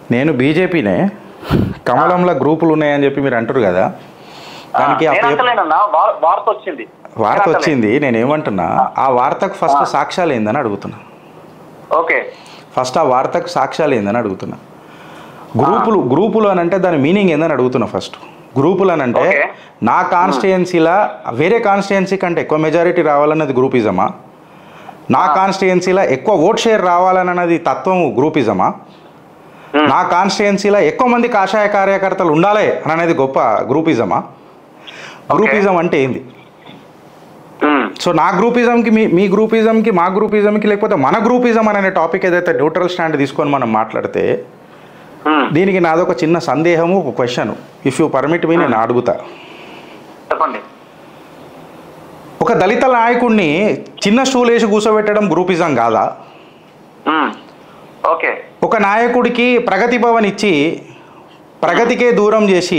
నేను బీజేపీనే కమలంలో గ్రూపులు ఉన్నాయని చెప్పి మీరు అంటారు కదా దానికి ఆ నేను పేపర్ అంటలేనన్నా వా- వార్త వచ్చింది వార్త నేను అంటలేను. వచ్చింది నేను ఏమంటున్నా ఆ వార్తకు ఫస్ట్ సాక్ష్యాలు ఏందని అడుగుతున్నా ఓకే ఫస్ట్ ఆ వార్తకు సాక్ష్యాలు ఏందని అడుగుతున్నా గ్రూపులు గ్రూపులు అని అంటే దాని మీనింగ్ ఏందని అడుగుతున్నా ఫస్ట్ గ్రూపులు అని అంటే Okay. నా కాన్స్టిట్యుయెన్సీలా వేరే కాన్స్టిట్యుయెన్సీ కంటే ఎక్కువ మెజారిటీ రావాలన్నది గ్రూపిజమా నా కాన్స్టిట్యుయెన్సీలో ఎక్కువ ఓట్ షేర్ రావాలన్నది తత్వం గ్రూపిజమా Hmm. నా కాన్స్టిట్యుయెన్సీలో ఎక్కువ మంది కాషాయ కార్యకర్తలు ఉండాలి అని అనేది గొప్ప గ్రూపిజమా గ్రూపిజం అంటే ఏంది ఉమ్, సో నా గ్రూపిజంకి మీ మీ గ్రూపిజంకి మా గ్రూపిజంకి లేకపోతే మన గ్రూపిజం అనే టాపిక్ ఏదైతే న్యూట్రల్ స్టాండ్ తీసుకొని మనం మాట్లాడితే ఉమ్, దీనికి నాదొక చిన్న సందేహము ఒక question if you permit me నేను అడుగుతా చెప్పండి ఒక దళిత నాయకుడిని చిన్న స్టూల్ వేసి కూర్చోబెట్టడం గ్రూపిజం కాదా ఉమ్, ఓకే ఒక నాయకుడికి ప్రగతి భవన్ ఇచ్చి ప్రగతికే దూరం చేసి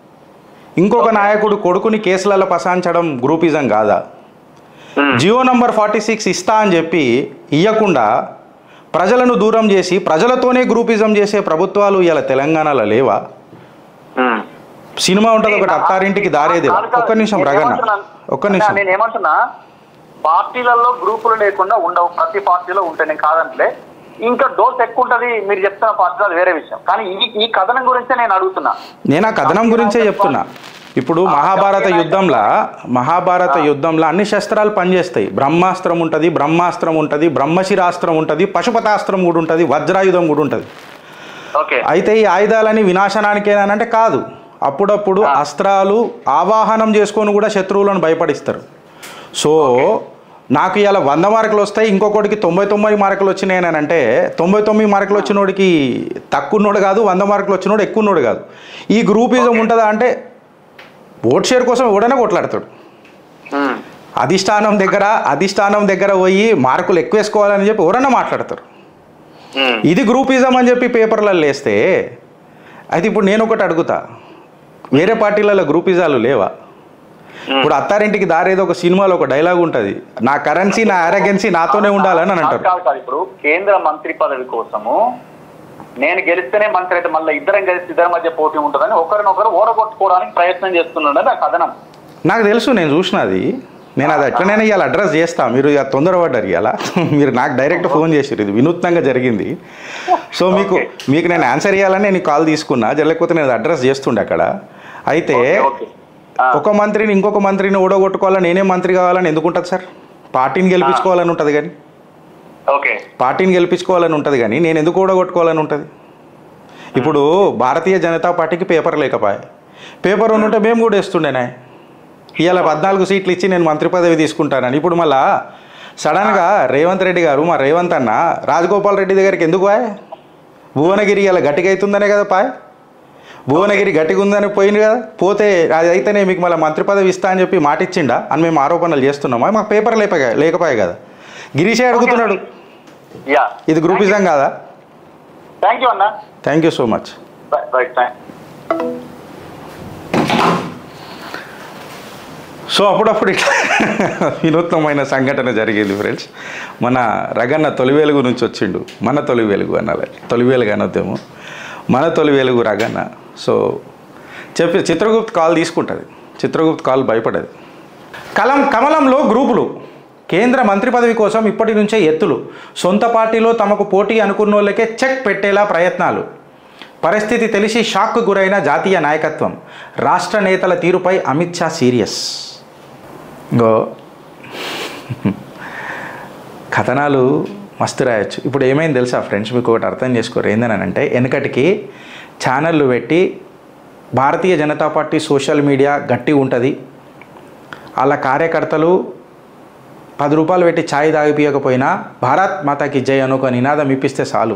ఇంకొక నాయకుడు కొడుకుని కేసులలో పసాంచడం గ్రూపిజం కాదా um, Jio number forty six ఇస్తా అని చెప్పి ఇవ్వకుండా ప్రజలను దూరం చేసి ప్రజలతోనే గ్రూపిజం చేసే ప్రభుత్వాలు ఇలా తెలంగాణలో లేవా ఉమ్. సినిమా ఉంటుంది ఒకటి అత్తారింటికి దారేది కాదు, కాదు. ఒక్క నిమిషం నేను రగన్న ఏమంటున్నాను? ఒక్క నిమిషం నేను ఏమంటున్నా పార్టీలలో గ్రూపులు లేకుండా ఉండవు ప్రతి పార్టీలో ఉంటాయి నేను కాదంటే ఇంకా డోస్ ఎక్కువ ఉంటది మీరు చెప్తున్న పార్టీలో అది వేరే విషయం కానీ ఈ ఈ కథనం గురించే నేను అడుగుతున్నా నేను ఆ కథనం గురించే చెప్తున్నా ఇప్పుడు మహాభారత యుద్ధంలో మహాభారత యుద్ధంలో అన్ని శస్త్రాలు పనిచేస్తాయి బ్రహ్మాస్త్రం ఉంటుంది బ్రహ్మాస్త్రం ఉంటుంది బ్రహ్మశిరాస్త్రం ఉంటుంది పశుపతాస్త్రం కూడా ఉంటుంది వజ్రాయుధం కూడా ఉంటుంది ఓకే అయితే ఈ ఆయుధాలని వినాశనానికేనంటే కాదు అప్పుడప్పుడు అస్త్రాలు ఆవాహనం చేసుకొని కూడా శత్రువులను భయపడిస్తారు సో నాకు ఇలా వంద మార్కులు వస్తాయి ఇంకొకటికి తొంభై తొమ్మిది మార్కులు వచ్చినాయి అని అంటే తొంభై తొమ్మిది మార్కులు వచ్చినోడికి తక్కువనోడు కాదు వంద మార్కులు వచ్చినోడు ఎక్కువనోడు కాదు ఈ గ్రూపిజం ఉంటుందా అంటే ఓట్ షేర్ కోసం ఎవడైనా కొట్లాడతాడు ఉమ్, అధిష్టానం దగ్గర అధిష్టానం దగ్గర పోయి మార్కులు ఎక్కువ వేసుకోవాలని చెప్పి ఎవరన్నా మాట్లాడతారు ఉమ్, ఇది గ్రూపిజం అని చెప్పి పేపర్లలో వేస్తే అయితే ఇప్పుడు నేను ఒకటి అడుగుతా వేరే పార్టీలలో గ్రూపిజాలు లేవా ఇప్పుడు అత్తారింటికి దారేదో ఒక సినిమాలో ఒక డైలాగ్ ఉంటుంది నా కరెన్సీ నా అరగెన్సీ నాతోనే ఉండాలని అని అంటారు కాదు కాదు ఇప్పుడు కేంద్ర మంత్రి పదవి కోసము నేను గెలిస్తేనే మంత్రి అయితే మళ్ళీ ఇద్దరం కలిసి ఇద్దరి మధ్య పోటీ ఉంటుందని ఒకరినొకరు ఓడగొట్టుకోవడానికి ప్రయత్నం చేస్తున్నాడు నా కథనం నాకు తెలుసు నేను చూసినది నేను అది ఎట్లనైనా ఇవాళ అడ్రస్ చేస్తా మీరు ఇక తొందరపడ్డారు ఇవాళ మీరు నాకు డైరెక్ట్ ఫోన్ చేసారు ఇది వినూత్నంగా జరిగింది సో మీకు Okay. మీకు నేను ఆన్సర్ ఇవ్వాలని నేను కాల్ తీసుకున్నా లేకపోతే నేను అడ్రస్ చేస్తుండే అక్కడ అయితే ఓకే, ఓకే. ఆ, ఒక మంత్రిని ఇంకొక మంత్రిని ఓడగొట్టుకోవాలని నేనే మంత్రి కావాలని ఎందుకు ఉంటుంది సార్ పార్టీని గెలిపించుకోవాలని ఉంటుంది కానీ ఓకే పార్టీని గెలిపించుకోవాలని ఉంటుంది కానీ నేను ఎందుకు ఓడగొట్టుకోవాలని ఉంటుంది ఇప్పుడు భారతీయ జనతా పార్టీకి పేపర్ లేకపోయా పేపర్ ఉంటే మేము కూడా వేస్తుండేనే ఇవాళ పద్నాలుగు సీట్లు ఇచ్చి నేను మంత్రి పదవి తీసుకుంటానని ఇప్పుడు మళ్ళా సడన్గా రేవంత్ రెడ్డి గారు మా రేవంత్ అన్న రాజగోపాల్ రెడ్డి దగ్గరికి ఎందుకు పాయ్ భువనగిరి ఇలా గట్టిగా అవుతుందనే కదా పాయ్ భువనగిరి గట్టిగా ఉందని పోయింది కదా పోతే అది అయితేనే మీకు మళ్ళీ మంత్రి పదవి ఇస్తా అని చెప్పి మాట ఇచ్చిండా అని మేము ఆరోపణలు చేస్తున్నామా మాకు పేపర్ లేపగా లేకపోయాయి కదా గిరీషే అడుగుతున్నాడు యా ఇది గ్రూపిజం కాదా థ్యాంక్ యూ అన్న thank you so much right thank so అప్పుడప్పుడు ఇట్లా వినూత్నమైన సంఘటన జరిగింది ఫ్రెండ్స్ మన రగన్న తొలి వెలుగు నుంచి వచ్చిండు మన తొలి వెలుగు అనాలి తొలి వెలుగు అనొద్దేమో మన తొలి వెలుగు రగన్న సో చెప్పి చిత్రగుప్త్ కాల్ తీసుకుంటుంది చిత్రగుప్త్ కాల్ భయపడదు కలం కమలంలో గ్రూపులు కేంద్ర మంత్రి పదవి కోసం ఇప్పటి నుంచే ఎత్తులు సొంత పార్టీలో తమకు పోటీ అనుకున్న వాళ్ళకే చెక్ పెట్టేలా ప్రయత్నాలు పరిస్థితి తెలిసి షాక్కు గురైన జాతీయ నాయకత్వం రాష్ట్ర నేతల తీరుపై అమిత్ షా సీరియస్ గో కథనాలు మస్తు రాయొచ్చు ఇప్పుడు ఏమైంది తెలుసా ఫ్రెండ్స్ మీకు ఒకటి అర్థం చేసుకోరు ఏందని అంటే వెనకటికి ఛానళ్ళు పెట్టి Bharatiya Janata Party social media గట్టి ఉంటుంది వాళ్ళ కార్యకర్తలు పది రూపాయలు పెట్టి ఛాయ్ తాగిపోయకపోయినా భారత్ మాతాకి జై అని ఒక నినాదం ఇప్పిస్తే చాలు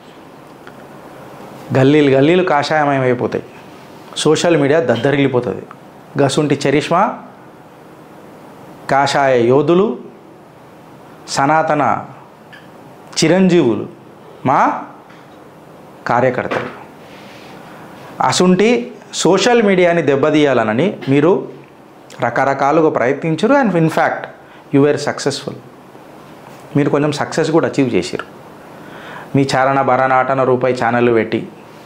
గల్లీలు గల్లీలు కాషాయమయమైపోతాయి సోషల్ మీడియా దద్దరిల్లిపోతుంది గసుంటి చరిష్మా కాషాయ యోధులు సనాతన చిరంజీవులు మా కార్యకర్తలు అసుంటి సోషల్ మీడియాని దెబ్బతీయాలనని మీరు రకరకాలుగా ప్రయత్నించరు and in fact you were successful మీరు కొంచెం సక్సెస్ కూడా అచీవ్ చేశారు మీ చారణ భరనాటన రూపాయి ఛానళ్ళు పెట్టి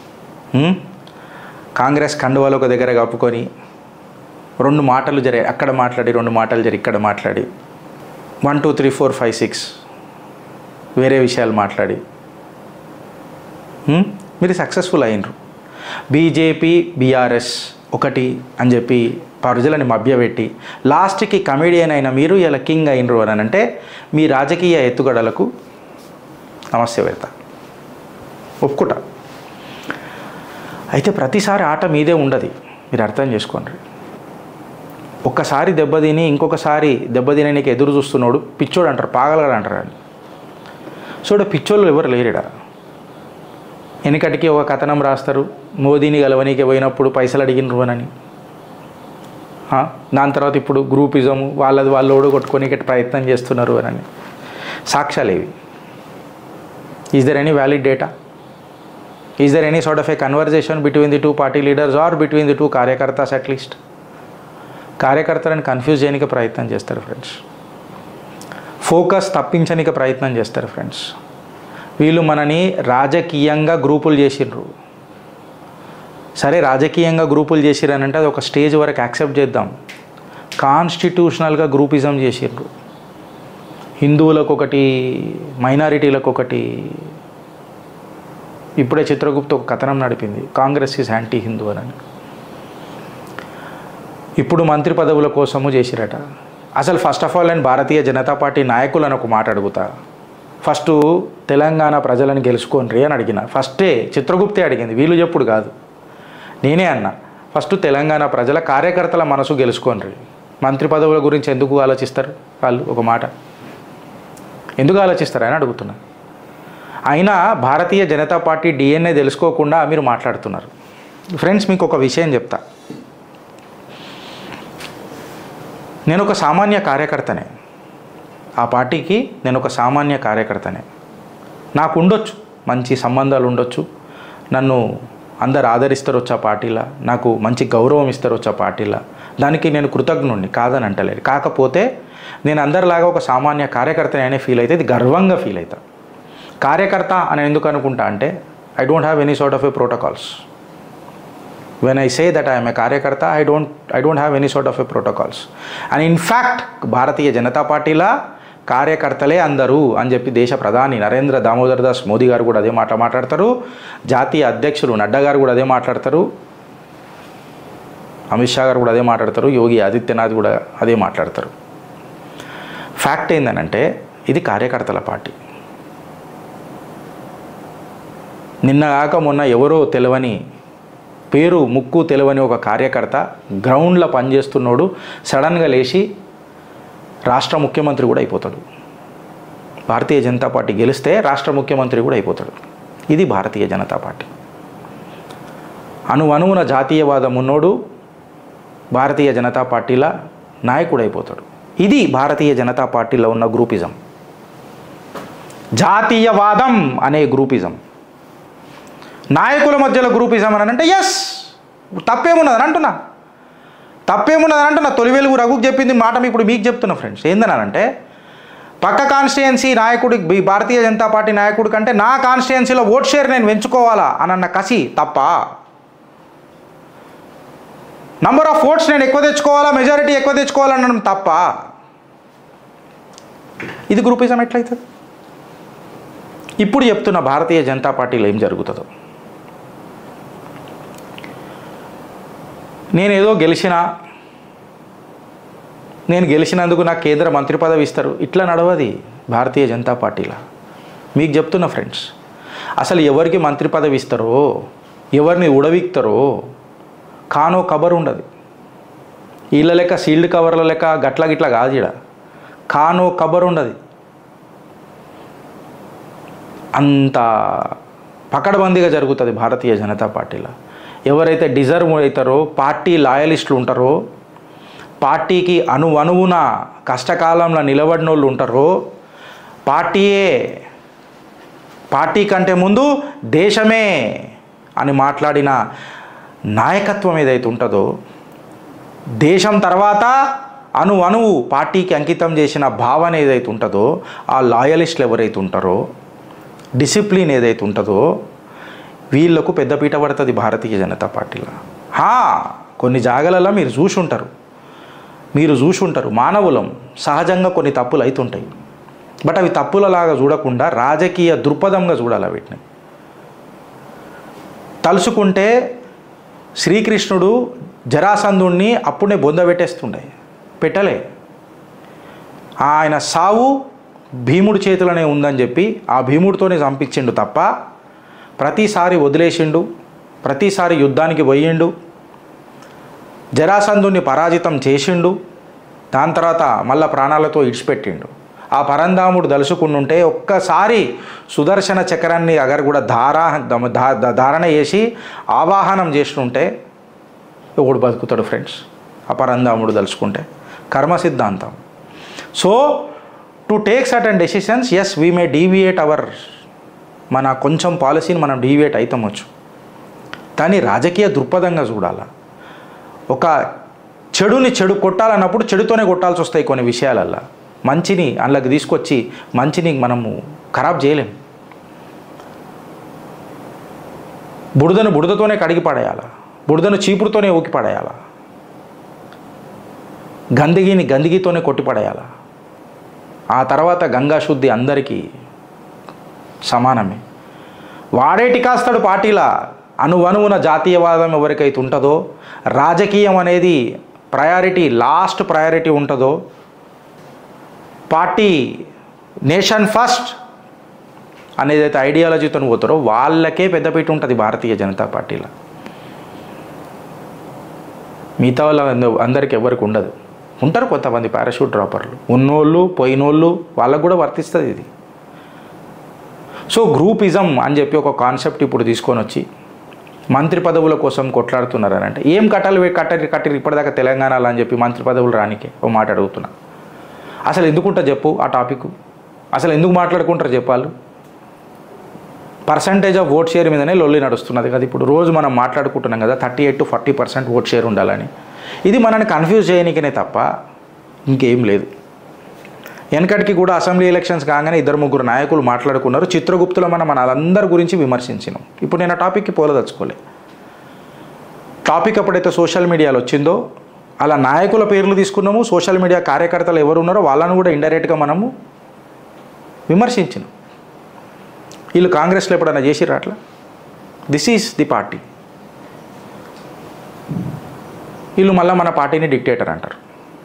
హ్మ్? కాంగ్రెస్ కండువాలు ఒక దగ్గర కప్పుకొని రెండు మాటలు జరి అక్కడ మాట్లాడి రెండు మాటలు జరి ఇక్కడ మాట్లాడి one two three four five six వేరే విషయాలు మాట్లాడి హ్మ్? మీరు సక్సెస్ఫుల్ అయినరు బీజేపీ బీఆర్ఎస్ ఒకటి అని చెప్పి ప్రజలని మభ్యపెట్టి లాస్ట్కి కమెడియన్ అయిన మీరు ఇలా కింగ్ అయినరు అని అంటే మీ రాజకీయ ఎత్తుగడలకు నమస్తే పెడతా ఒప్పుకుంటా అయితే ప్రతిసారి ఆట మీదే ఉండదు మీరు అర్థం చేసుకోండి ఒక్కసారి దెబ్బతిని ఇంకొకసారి దెబ్బతినడానికి ఎదురు చూస్తున్నాడు పిచ్చోడు అంటారు పాగలగాడు అంటారు అని చూడ పిచ్చోళ్ళు ఎవరు లేరుడా వెనకటికి ఒక కథనం రాస్తారు మోదీని గెలవనీకి పోయినప్పుడు పైసలు అడిగినరు అని ఆ, దాని తర్వాత ఇప్పుడు గ్రూపిజము వాళ్ళది వాళ్ళు ఓడగొట్టుకోనికి ప్రయత్నం చేస్తున్నారు అని సాక్ష్యాలు ఇవి is there any valid data is there any sort of a conversation between the two party leaders or between the two karyakartas at least కార్యకర్తలను కన్ఫ్యూజ్ చేయడానికి ప్రయత్నం చేస్తారు ఫ్రెండ్స్ ఫోకస్ తప్పించడానికి ప్రయత్నం చేస్తారు ఫ్రెండ్స్ వీళ్ళు మనని రాజకీయంగా గ్రూపులు చేసిండ్రు సరే రాజకీయంగా గ్రూపులు చేసిరనంటే అది ఒక స్టేజ్ వరకు యాక్సెప్ట్ చేద్దాం కాన్స్టిట్యూషనల్గా గ్రూపిజం చేసిండ్రు హిందువులకు ఒకటి మైనారిటీలకు ఒకటి ఇప్పుడే చిత్రగుప్త ఒక కథనం నడిపింది కాంగ్రెస్ ఈజ్ యాంటీ హిందూ అని ఇప్పుడు మంత్రి పదవుల కోసము చేసిరట అసలు ఫస్ట్ ఆఫ్ ఆల్ నేను భారతీయ జనతా పార్టీ నాయకులను ఒక మాట అడుగుతా ఫస్ట్ తెలంగాణ ప్రజలను గెలుచుకోండి అని అడిగిన ఫస్టే చిత్రగుప్తే అడిగింది వీళ్ళు చెప్పుడు కాదు నేనే అన్నా ఫస్ట్ తెలంగాణ ప్రజల కార్యకర్తల మనసు గెలుచుకోండి మంత్రి పదవుల గురించి ఎందుకు ఆలోచిస్తారు వాళ్ళు ఒక మాట ఎందుకు ఆలోచిస్తారు అని అడుగుతున్నా అయినా భారతీయ జనతా పార్టీ డిఎన్ఏ తెలుసుకోకుండా మీరు మాట్లాడుతున్నారు ఫ్రెండ్స్ మీకు ఒక విషయం చెప్తా నేను ఒక సామాన్య కార్యకర్తనే ఆ పార్టీకి నేను ఒక సామాన్య కార్యకర్తనే నాకు ఉండొచ్చు మంచి సంబంధాలు ఉండొచ్చు నన్ను అందరు ఆదరిస్తారు వచ్చా పార్టీలా నాకు మంచి గౌరవం ఇస్తారు వచ్చా పార్టీలా దానికి నేను కృతజ్ఞుణ్ణి కాదని అంటలేదు కాకపోతే నేను అందరిలాగా ఒక సామాన్య కార్యకర్తనే అనే ఫీల్ అయితే ఇది గర్వంగా ఫీల్ అవుతా కార్యకర్త అని ఎందుకు అనుకుంటా అంటే I don't have any sort of a protocols when I say that I'm a karyakarta I don't I don't have any sort of a protocols and in fact Bharatiya Janata పార్టీలా కార్యకర్తలే అందరూ అని చెప్పి దేశ ప్రధాని నరేంద్ర దామోదర్ దాస్ మోదీ గారు కూడా అదే మాట మాట్లాడతారు జాతీయ అధ్యక్షులు నడ్డా గారు కూడా అదే మాట్లాడతారు అమిత్ షా గారు కూడా అదే మాట్లాడతారు యోగి ఆదిత్యనాథ్ కూడా అదే మాట్లాడతారు ఫ్యాక్ట్ ఏందనంటే ఇది కార్యకర్తల పార్టీ నిన్న కాక మొన్న ఎవరో తెలవని పేరు ముక్కు తెలవని ఒక కార్యకర్త గ్రౌండ్లో పనిచేస్తున్నాడు సడన్గా లేచి రాష్ట్ర ముఖ్యమంత్రి కూడా అయిపోతాడు భారతీయ జనతా పార్టీ గెలిస్తే రాష్ట్ర ముఖ్యమంత్రి కూడా అయిపోతాడు ఇది భారతీయ జనతా పార్టీ అణు అణువున జాతీయవాదం ఉన్నోడు భారతీయ జనతా పార్టీల నాయకుడు అయిపోతాడు ఇది భారతీయ జనతా పార్టీలో ఉన్న గ్రూపిజం జాతీయవాదం అనే గ్రూపిజం నాయకుల మధ్యలో గ్రూపిజం అని అంటే ఎస్ తప్పేమున్నదని అంటున్నా తప్పేమున్నదని అంటున్నా తొలి వెలుగు రఘుకు చెప్పింది మాట మీ ఇప్పుడు మీకు చెప్తున్నా ఫ్రెండ్స్ ఏందనంటే పక్క కాన్స్టిట్యుయెన్సీ నాయకుడి బి- భారతీయ జనతా పార్టీ నాయకుడి కంటే నా కాన్స్టిట్యుయెన్సీలో ఓట్ షేర్ నేను పెంచుకోవాలా అనన్న కసి తప్ప నంబర్ ఆఫ్ ఓట్స్ నేను ఎక్కువ తెచ్చుకోవాలా మెజారిటీ ఎక్కువ తెచ్చుకోవాలనడం తప్ప ఇది గ్రూపిజం ఎట్లయితుంది ఇప్పుడు చెప్తున్న భారతీయ జనతా పార్టీలో ఏం జరుగుతుందో నేను ఏదో గెలిచినా నేను గెలిచినందుకు నాకు కేంద్ర మంత్రి పదవి ఇస్తారు ఇట్లా నడవది భారతీయ జనతా పార్టీలా మీకు చెప్తున్నా ఫ్రెండ్స్ అసలు ఎవరికి మంత్రి పదవి ఇస్తారో ఎవరిని ఉడవిక్తారో కానో కబర్ ఉండదు వీళ్ళ లెక్క సీల్డ్ కవర్ల లెక్క గట్ల గిట్ల కాదు ఈడ కానో కబర్ ఉండదు అంత పకడ్బందీగా జరుగుతుంది భారతీయ జనతా పార్టీలో ఎవరైతే డిజర్వ్ అవుతారో పార్టీ లాయలిస్టులు ఉంటారో పార్టీకి అణు అణువున కష్టకాలంలో నిలబడిన వాళ్ళు ఉంటారో పార్టీయే పార్టీ కంటే ముందు దేశమే అని మాట్లాడిన నాయకత్వం ఏదైతే ఉంటుందో దేశం తర్వాత అణు అణువు పార్టీకి అంకితం చేసిన భావన ఏదైతే ఉంటుందో ఆ లాయలిస్టులు ఎవరైతే ఉంటారో డిసిప్లిన్ ఏదైతే ఉంటుందో వీళ్ళకు పెద్దపీట పడుతుంది భారతీయ జనతా పార్టీలో హా, కొన్ని జాగలలో మీరు చూసి ఉంటారు మీరు చూసి ఉంటారు మానవులం సహజంగా కొన్ని తప్పులు అవుతుంటాయి బట్ అవి తప్పులలాగా చూడకుండా రాజకీయ దృక్పథంగా చూడాలి వీటిని తలుచుకుంటే శ్రీకృష్ణుడు జరాసంధుణ్ణి అప్పుడే బొందబెట్టేస్తుండే పెట్టలే ఆయన సావు భీముడి చేతిలోనే ఉందని చెప్పి ఆ భీముడితోనే చంపించిండు తప్ప ప్రతిసారి వదిలేసిండు ప్రతిసారి యుద్ధానికి పోయిండు జరాసంధుని పరాజితం చేసిండు దాని తర్వాత మళ్ళా ప్రాణాలతో ఇడిచిపెట్టిండు ఆ పరంధాముడు దలుచుకుంటుంటే ఒక్కసారి సుదర్శన చక్రాన్ని అగర్ కూడా ధారా దమ- ధా- ధా- ధారణ చేసి ఆవాహనం చేస్తుంటే ఒకడు బతుకుతాడు ఫ్రెండ్స్ ఆ పరంధాముడు దలుచుకుంటే కర్మ సిద్ధాంతం so to take certain decisions as we may deviate our మన కొంచెం పాలసీని మనం డీవియేట్ అవుతామొచ్చు కానీ రాజకీయ దృక్పథంగా చూడాలా ఒక చెడుని చెడు కొట్టాలన్నప్పుడు చెడుతోనే కొట్టాల్సి వస్తాయి కొన్ని విషయాలల్లో మంచిని అందులోకి తీసుకొచ్చి మంచిని మనము ఖరాబ్ చేయలేం బురదను బురదతోనే కడిగి పడేయాల బురదను చీపురుతోనే ఊకి పడేయాల గందగిని గందగితోనే కొట్టి పడేయాల ఆ తర్వాత గంగా శుద్ధి అందరికీ సమానమే వాడేటి కాస్తాడు పార్టీలా అనువనువున జాతీయవాదం ఎవరికైతే ఉంటుందో రాజకీయం అనేది ప్రయారిటీ లాస్ట్ ప్రయారిటీ ఉంటుందో పార్టీ నేషన్ ఫస్ట్ అనేదైతే ఐడియాలజీతో పోతారో వాళ్ళకే పెద్దపీట ఉంటుంది భారతీయ జనతా పార్టీలో మిగతా వాళ్ళ అంద- అందరికి ఎవరికి ఉండదు ఉంటారు కొంతమంది పారాషూట్ డ్రాపర్లు ఉన్నోళ్ళు పోయినోళ్ళు వాళ్ళకు కూడా వర్తిస్తుంది ఇది సో గ్రూపిజం అని చెప్పి ఒక కాన్సెప్ట్ ఇప్పుడు తీసుకొని వచ్చి మంత్రి పదవుల కోసం కొట్లాడుతున్నారని అంటే ఏం కట్టాలి వే- కట్టరి కట్టరి ఇప్పటిదాకా తెలంగాణలో అని చెప్పి మంత్రి పదవులు రానికే ఓ మాట అడుగుతున్నా అసలు ఎందుకుంటా చెప్పు ఆ టాపిక్ అసలు ఎందుకు మాట్లాడుకుంటారు చెప్పాలి పర్సంటేజ్ ఆఫ్ ఓట్ షేర్ మీదనే లొల్లి నడుస్తున్నది కదా ఇప్పుడు రోజు మనం మాట్లాడుకుంటున్నాం కదా thirty eight to forty percent vote share ఉండాలని ఇది మనల్ని కన్ఫ్యూజ్ చేయనికనే తప్ప ఇంకేం లేదు వెనకటికి కూడా అసెంబ్లీ ఎలక్షన్స్ కాగానే ఇద్దరు ముగ్గురు నాయకులు మాట్లాడుకున్నారు చిత్రగుప్తులో మనం మన అందరి గురించి విమర్శించినాం ఇప్పుడు నేను ఆ టాపిక్కి పోలదలుచుకోలే టాపిక్ ఎప్పుడైతే సోషల్ మీడియాలో వచ్చిందో అలా నాయకుల పేర్లు తీసుకున్నాము సోషల్ మీడియా కార్యకర్తలు ఎవరు ఉన్నారో వాళ్ళను కూడా ఇండైరెక్ట్గా మనము విమర్శించినాం వీళ్ళు కాంగ్రెస్లో ఎప్పుడైనా చేసిర్రా అట్లా దిస్ ఈజ్ ది పార్టీ వీళ్ళు మళ్ళీ మన పార్టీని డిక్టేటర్ అంటారు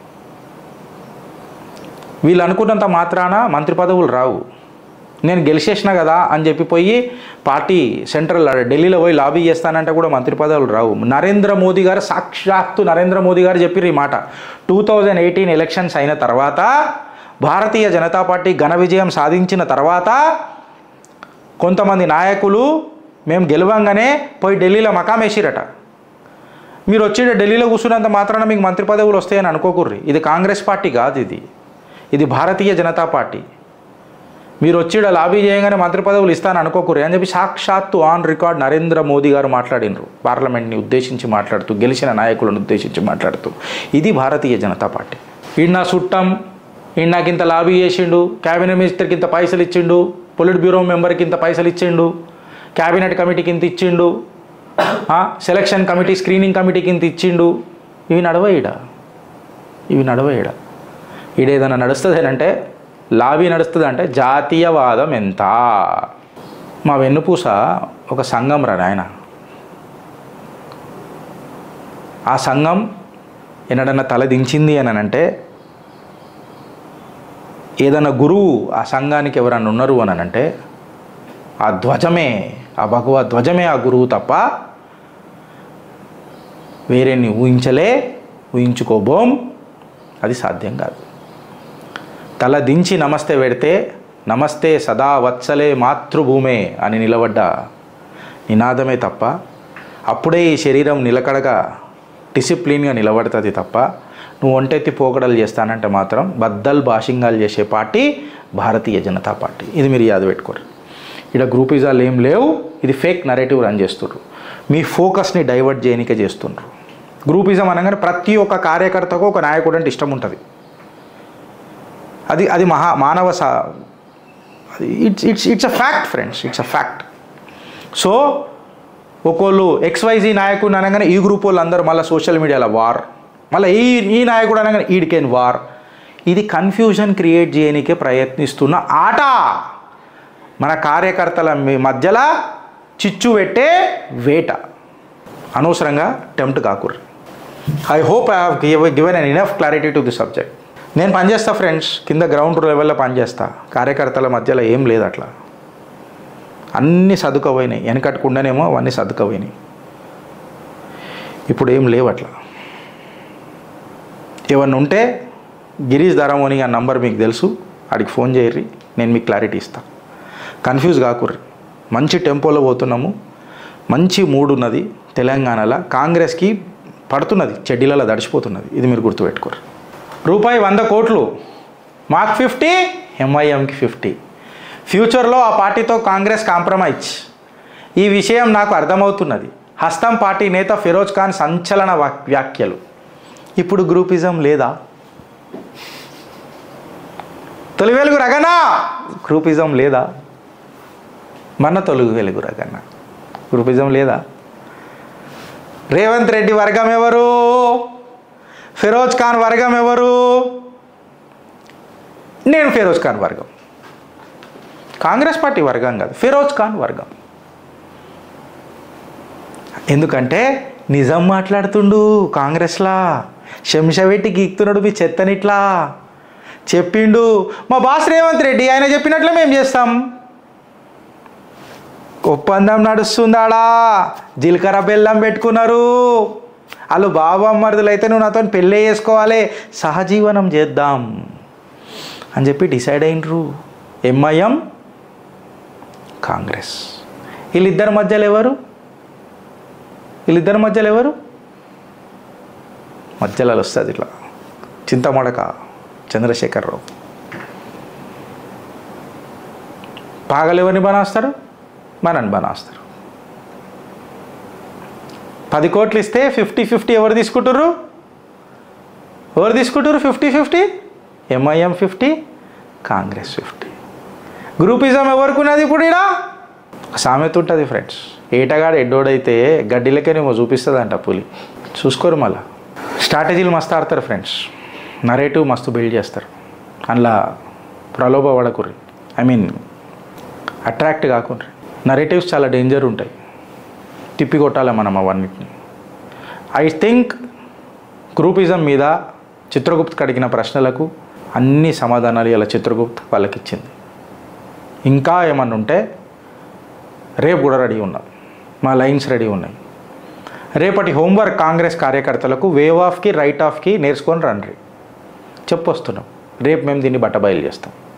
వీళ్ళు అనుకున్నంత మాత్రాన మంత్రి పదవులు రావు నేను గెలిచేసిన కదా అని చెప్పి పోయి పార్టీ సెంట్రల్ ఢిల్లీలో పోయి లాబీ చేస్తానంటే కూడా మంత్రి పదవులు రావు నరేంద్ర మోదీ గారు సాక్షాత్తు నరేంద్ర మోదీ గారు చెప్పిర్రు ఈ మాట టూ థౌజండ్ ఎయిటీన్ ఎలక్షన్స్ అయిన తర్వాత భారతీయ జనతా పార్టీ ఘన విజయం సాధించిన తర్వాత కొంతమంది నాయకులు మేము గెలవంగానే పోయి ఢిల్లీలో మకామేసిరట మీరు వచ్చి ఢిల్లీలో కూర్చున్నంత మాత్రాన మీకు మంత్రి పదవులు వస్తాయని అనుకోకుర్రి ఇది కాంగ్రెస్ పార్టీ కాదు ఇది ఇది భారతీయ జనతా పార్టీ మీరు వచ్చి ఈడ లాబీ చేయగానే మంత్రి పదవులు ఇస్తాను అనుకోకుర్రి అని చెప్పి సాక్షాత్తు ఆన్ రికార్డ్ నరేంద్ర మోదీ గారు మాట్లాడినరు పార్లమెంట్ని ఉద్దేశించి మాట్లాడుతూ గెలిచిన నాయకులను ఉద్దేశించి మాట్లాడుతూ ఇది భారతీయ జనతా పార్టీ ఈయన నా చుట్టం ఈయన నాకు ఇంత లాబీ చేసిండు క్యాబినెట్ మినిస్టర్కి ఇంత పైసలు ఇచ్చిండు పొలిట్ బ్యూరో మెంబర్కి ఇంత పైసలు ఇచ్చిండు క్యాబినెట్ కమిటీకి ఇంత ఇచ్చిండు ఆ, సెలక్షన్ కమిటీ స్క్రీనింగ్ కమిటీకి ఇంత ఇచ్చిండు ఇవి నడవయిడా ఇవి నడవయిడా ఈడేదన్నా నడుస్తుంది అంటే లాబీ నడుస్తుంది అంటే జాతీయవాదం ఎంత మా వెన్నుపూస ఒక సంఘం రా నాయన ఆ సంఘం ఎన్నడన్నా తల దించింది అని అంటే ఏదైనా గురువు ఆ సంఘానికి ఎవరన్నా ఉన్నారు అని అంటే ఆ ధ్వజమే ఆ భగవద్ ధ్వజమే ఆ గురువు తప్ప వేరేని ఊహించలే ఊహించుకోబోం అది సాధ్యం కాదు తల దించి నమస్తే పెడితే నమస్తే సదా వత్సలే మాతృభూమే అని నిలబడ్డ నినాదమే తప్ప అప్పుడే ఈ శరీరం నిలకడగా డిసిప్లిన్గా నిలబడుతుంది తప్ప నువ్వు ఒంటెత్తి పోకడలు చేస్తానంటే మాత్రం బద్దల్ భాషింగాలు చేసే పార్టీ భారతీయ జనతా పార్టీ ఇది మీరు యాద పెట్టుకోరు ఇక్కడ గ్రూపిజాలు ఏం లేవు ఇది ఫేక్ నరేటివ్ రన్ చేస్తుండ్రు మీ ఫోకస్ని డైవర్ట్ చేయనికే చేస్తుండ్రు గ్రూపిజం అనగానే ప్రతి ఒక్క కార్యకర్తకు ఒక నాయకుడు అంటే ఇష్టం ఉంటుంది అది అది మహా మానవ సా అది it's it's it's a fact friends it's a fact so ఒకళ్ళు ఎక్స్వైజీ నాయకుడు అనగానే ఈ గ్రూప్ వాళ్ళు అందరూ మళ్ళీ సోషల్ మీడియాలో వార్ మళ్ళీ ఈ ఈ నాయకుడు అనగానే ఈడికేన్ వార్ ఇది కన్ఫ్యూజన్ క్రియేట్ చేయడానికే ప్రయత్నిస్తున్న ఆట మన కార్యకర్తల మీ- మధ్యలో చిచ్చు పెట్టే వేట అనవసరంగా టెంప్ట్ కాకూడదు I hope I have given an enough clarity to the subject నేను పనిచేస్తా ఫ్రెండ్స్ కింద గ్రౌండ్ లెవెల్లో పనిచేస్తా కార్యకర్తల మధ్యలో ఏం లేదు అట్లా అన్నీ సర్దుకపోయినాయి వెనకట్టుకుండానేమో అవన్నీ సర్దుకపోయినాయి ఇప్పుడు ఏం లేవు అట్లా ఏమన్నా ఉంటే గిరీష్ ధరమోని ఆ నంబర్ మీకు తెలుసు ఆడికి ఫోన్ చేయర్రి నేను మీకు క్లారిటీ ఇస్తా కన్ఫ్యూజ్ కాకుర్రి మంచి టెంపోలో పోతున్నాము మంచి మూడ్ ఉన్నది తెలంగాణలో కాంగ్రెస్కి పడుతున్నది చెడ్డీలలో దడిచిపోతున్నది ఇది మీరు గుర్తుపెట్టుకోరు రూపాయి వంద కోట్లు మాకు ఫిఫ్టీ ఎంఐఎంకి ఫిఫ్టీ ఫ్యూచర్లో ఆ పార్టీతో కాంగ్రెస్ కాంప్రమైజ్ ఈ విషయం నాకు అర్థమవుతున్నది హస్తం పార్టీ నేత ఫిరోజ్ ఖాన్ సంచలన వాక్- వ్యాఖ్యలు ఇప్పుడు గ్రూపిజం లేదా తొలి వెలుగు రగనా గ్రూపిజం లేదా మన తొలుగు వెలుగు రగన్న గ్రూపిజం లేదా రేవంత్ రెడ్డి వర్గం ఎవరు ఫిరోజ్ ఖాన్ వర్గం ఎవరు నేను ఫిరోజ్ ఖాన్ వర్గం కాంగ్రెస్ పార్టీ వర్గం కాదు ఫిరోజ్ ఖాన్ వర్గం ఎందుకంటే నిజం మాట్లాడుతుండు కాంగ్రెస్లా శంషవెట్టి గీక్తున్నాడు మీ చెత్తనిట్లా చెప్పిండు మా బాస్ రేవంత్ రెడ్డి ఆయన చెప్పినట్లే మేము చేస్తాం ఒప్పందం నడుస్తుందాడా జీలకర్ర బెల్లం పెట్టుకున్నారు వాళ్ళు బాబామ్మరుదులు అయితే నువ్వు నాతో పెళ్ళే చేసుకోవాలి సహజీవనం చేద్దాం అని చెప్పి డిసైడ్ అయినరు ఎంఐఎం కాంగ్రెస్ వీళ్ళిద్దరి మధ్యలో ఎవరు వీళ్ళిద్దరి మధ్యలో ఎవరు మధ్యలో వస్తుంది ఇట్లా చింతమడక చంద్రశేఖరరావు పాగలు ఎవరిని బనాస్తారు మనని బనాస్తారు పది కోట్లు ఇస్తే ఫిఫ్టీ ఫిఫ్టీ ఎవరు తీసుకుంటారు ఎవరు తీసుకుంటారు fifty fifty MIM fifty Congress fifty groupism ఎవరికి ఉన్నది ఇప్పుడు ఈడ సామెత ఉంటుంది ఫ్రెండ్స్ ఏటగాడు ఎడ్డోడైతే గడ్డిలకేనేమో చూపిస్తుందంట పులి చూసుకోరు మళ్ళా స్ట్రాటజీలు మస్తు ఆడతారు ఫ్రెండ్స్ నరేటివ్ మస్తు బిల్డ్ చేస్తారు అందులో ప్రలోభ పడకుర్రి ఐ మీన్ అట్రాక్ట్ కాకుండా నరేటివ్స్ చాలా డేంజర్ ఉంటాయి తిప్పి కొట్టాలి మనం అవన్నిటిని ఐ థింక్ గ్రూపిజం మీద చిత్రగుప్త్ అడిగిన ప్రశ్నలకు అన్ని సమాధానాలు ఇలా చిత్రగుప్త్ వాళ్ళకి ఇచ్చింది ఇంకా ఏమన్నా ఉంటే రేపు కూడా రెడీ ఉన్నాం మా లైన్స్ రెడీ ఉన్నాయి రేపటి హోంవర్క్ కాంగ్రెస్ కార్యకర్తలకు వేవ్ ఆఫ్కి రైట్ ఆఫ్కి నేర్చుకొని రండి చెప్పొస్తున్నాం రేపు మేము దీన్ని బట్టబయలు చేస్తాం